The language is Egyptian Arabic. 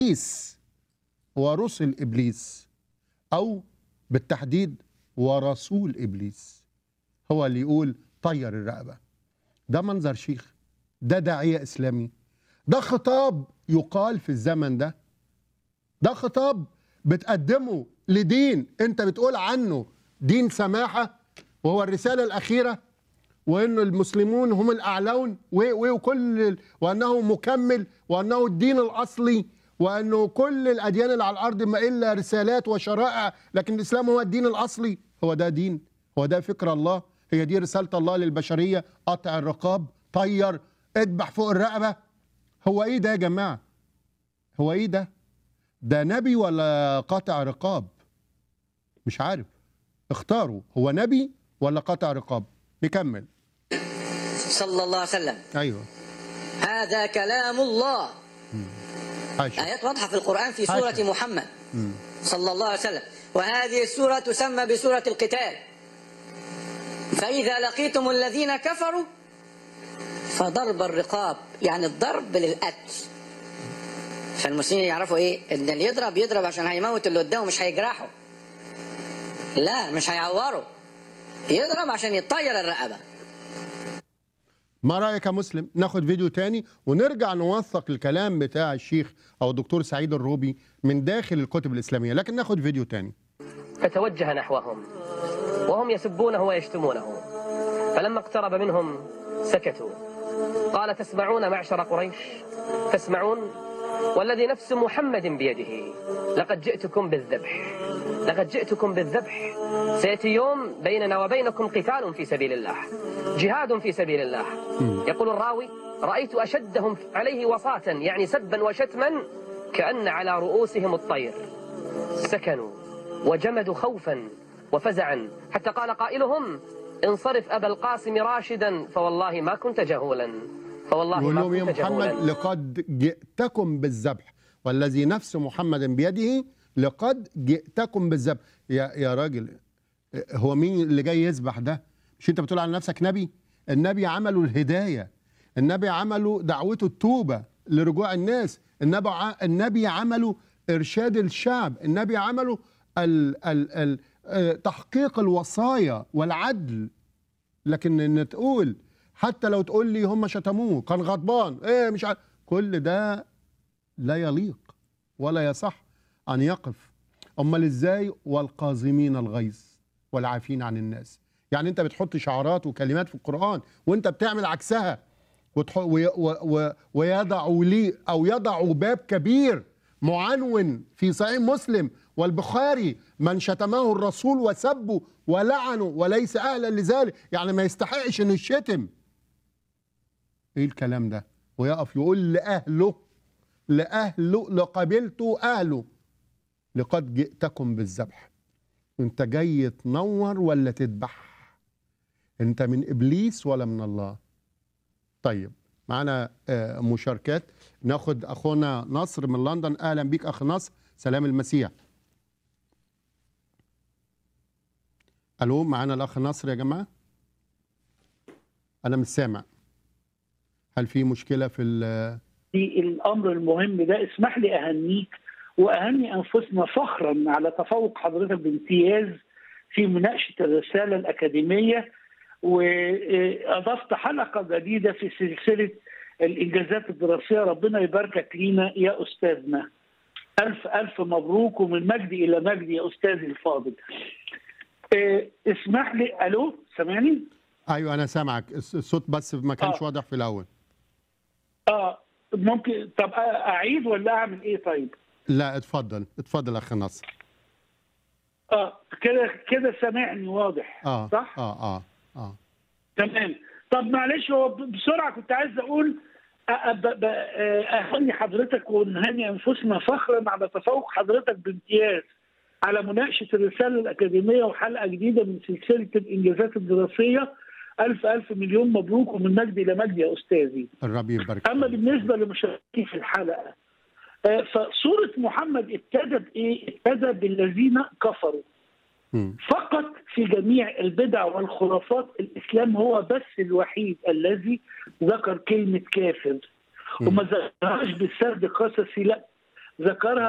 إبليس ورسل إبليس أو بالتحديد ورسول إبليس هو اللي يقول طير الرقبة ده منظر شيخ ده داعية إسلامي ده خطاب يقال في الزمن ده ده خطاب بتقدمه لدين انت بتقول عنه دين سماحة وهو الرسالة الأخيرة وأن المسلمون هم الأعلون و- و- وكل ال- وأنه مكمل وأنه الدين الأصلي وأنه كل الأديان اللي على الأرض ما إلا رسالات وشرائع لكن الإسلام هو الدين الأصلي هو ده دين هو ده فكر الله هي دي رسالة الله للبشرية قطع الرقاب طير اذبح فوق الرقبة هو إيه ده يا جماعة هو إيه ده ده نبي ولا قطع رقاب مش عارف اختاروا هو نبي ولا قطع رقاب نكمل صلى الله عليه وسلم ايوه هذا كلام الله عايشة آيات واضحة في القرآن في سورة عشرة. محمد صلى الله عليه وسلم وهذه السورة تسمى بسورة القتال فإذا لقيتم الذين كفروا فضرب الرقاب يعني الضرب للقتل فالمسلمين يعرفوا ايه ان اللي يضرب يضرب عشان هيموت اللي قدامه مش هيجرحه لا مش هيعوره يضرب عشان يطير الرقبه ما رايك يا مسلم ناخد فيديو تاني ونرجع نوثق الكلام بتاع الشيخ او الدكتور سعيد الروبي من داخل الكتب الاسلاميه لكن ناخد فيديو تاني فتوجه نحوهم وهم يسبونه ويشتمونه فلما اقترب منهم سكتوا قال تسمعون معشر قريش تسمعون والذي نفس محمد بيده لقد جئتكم بالذبح لقد جئتكم بالذبح سيأتي يوم بيننا وبينكم قتال في سبيل الله جهاد في سبيل الله يقول الراوي رأيت أشدهم عليه وصاة يعني سبا وشتما كأن على رؤوسهم الطير سكنوا وجمدوا خوفا وفزعا حتى قال قائلهم انصرف أبا القاسم راشدا فوالله ما كنت جهولا فوالله يقول ما لهم يا كنت محمد جهولا لقد جئتكم بالذبح والذي نفس محمد بيده لقد جئتكم بالذبح يا يا راجل هو مين اللي جاي يذبح ده مش انت بتقول على نفسك نبي النبي عمله الهدايه النبي عمله دعوته التوبه لرجوع الناس النبي ع- النبي عمله ارشاد الشعب النبي عمله ال ال ال آه، تحقيق الوصايا والعدل لكن ان تقول حتى لو تقول لي هم شتموه كان غضبان ايه مش عارف كل ده لا يليق ولا يصح ان يقف امال ازاي والقازمين الغيظ والعافين عن الناس يعني انت بتحط شعارات وكلمات في القران وانت بتعمل عكسها وتح... و... و... و... ويضع لي او يضع باب كبير معنون في صحيح مسلم والبخاري من شتمه الرسول وسبه ولعنه وليس اهلا لذلك يعني ما يستحقش انه يشتم ايه الكلام ده ويقف يقول لاهله لاهله لقبيلته اهله لقد جئتكم بالذبح انت جاي تنور ولا تذبح انت من ابليس ولا من الله طيب معانا آه، مشاركات ناخد اخونا نصر من لندن اهلا بيك اخ نصر سلام المسيح الو معانا الاخ نصر يا جماعه انا مش سامع هل في مشكله في ال- في الامر المهم ده اسمح لي اهنيك واهني انفسنا فخرا على تفوق حضرتك بامتياز في مناقشه الرساله الاكاديميه واضفت حلقه جديده في سلسله الانجازات الدراسيه ربنا يباركك لينا يا استاذنا الف الف مبروك ومن مجد الى مجد يا استاذي الفاضل آه، اسمح لي الو سامعني ايوه انا سامعك الص- الصوت بس ما كانش آه. واضح في الاول اه ممكن طب اعيد ولا اعمل ايه طيب لا اتفضل اتفضل اخ نصر اه كده كده سامعني واضح اه صح؟ اه اه اه تمام طب معلش هو ب- بسرعه كنت عايز اقول أ- أ- ب- ب- آه، اهني حضرتك ونهني انفسنا فخرا على تفوق حضرتك بامتياز على مناقشه الرساله الاكاديميه وحلقه جديده من سلسله الانجازات الدراسيه الف الف مليون مبروك ومن مجد الى مجد يا استاذي الرب يبارك اما فيك. بالنسبه لمشاركتي في الحلقه آه، فسوره محمد ابتدت ايه؟ ابتدى بالذين كفروا مم. فقط في جميع البدع والخرافات الاسلام هو بس الوحيد الذي ذكر كلمه كافر وما ذكرهاش بالسرد قصصي لا ذكرها